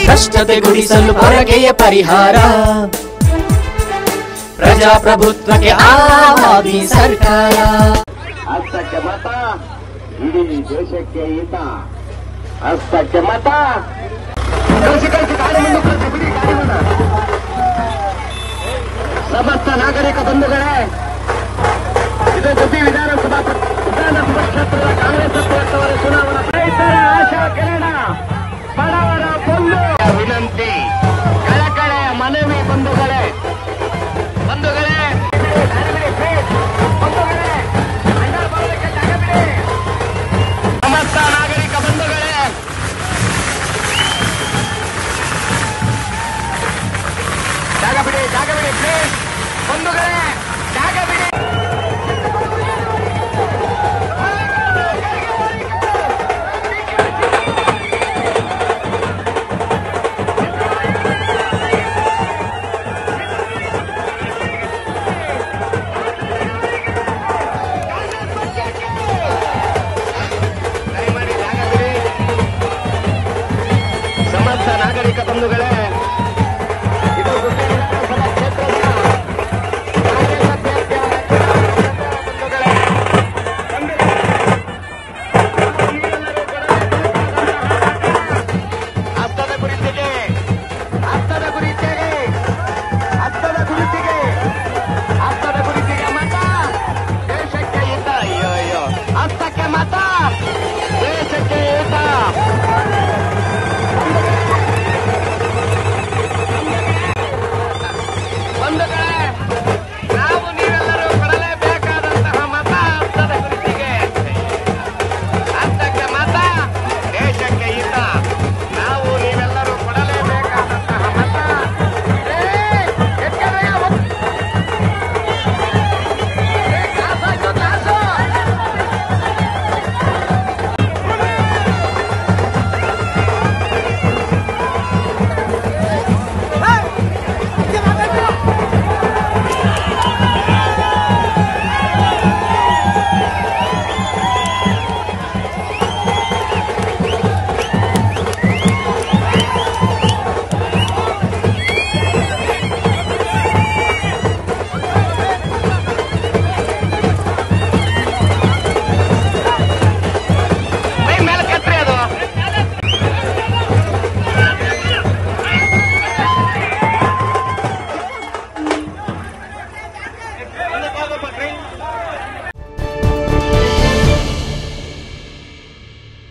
ಭ್ರಷ್ಟತೆ ಗುಡಿಸಲು ಪೊರಕೆಯ ಪರಿಹಾರ ಪ್ರಜಾಪ್ರಭುತ್ವಕ್ಕೆ ಆವಾದಿ ಸರ್ಕಾರ ಹಸ್ತಕ್ಕೆ ಮತ ಇಡೀ ದೇಶಕ್ಕೆ ಹಿತ ಹಸ್ತಕ್ಕೆ ಮತ ಕಳಿಸಿ ಕಳಿಸಿ ಗಾಡಿ ಮುಂದೆ ಕಳಿಸಿ ಬಿಡಿ ಗಾಡಿ ಮುಂದೆ ಸಮಸ್ತ ನಾಗರಿಕ ಬಂಧುಗಳೇ ಇದು ಗುಬ್ಬಿ ವಿಧಾನಸಭಾ ಪ- ವಿಧಾನಸಭಾ ಕ್ಷೇತ್ರದ ಕಾಂಗ್ರೆಸ್ ಅಭ್ಯರ್ಥಿಯವರ ಚುನಾವಣಾ ರೈತರ ಆಶಾ ಕಿರಣ ಬಡವರ ಬಂಧು ವಿನಂತಿ ಕಳಕಳೆಯ ಮನವಿ ಬಂಧುಗಳೇ ಬಂಧುಗಳೇ ಗಾಡಿ ಬಿಡಿ, please. ಬಂಧುಗಳೇ ಅಣ್ಣ ಬರೋದಕ್ಕೆ ಜಾಗ ಬಿಡಿ. ಸಮಸ್ತ ನಾಗರಿಕ ಬಂಧುಗಳೇ ಜಾಗ ಬಿಡಿ ಜಾಗ ಬಿಡಿ ಪ್ಲೀಸ್ ಬಂಧುಗಳೇ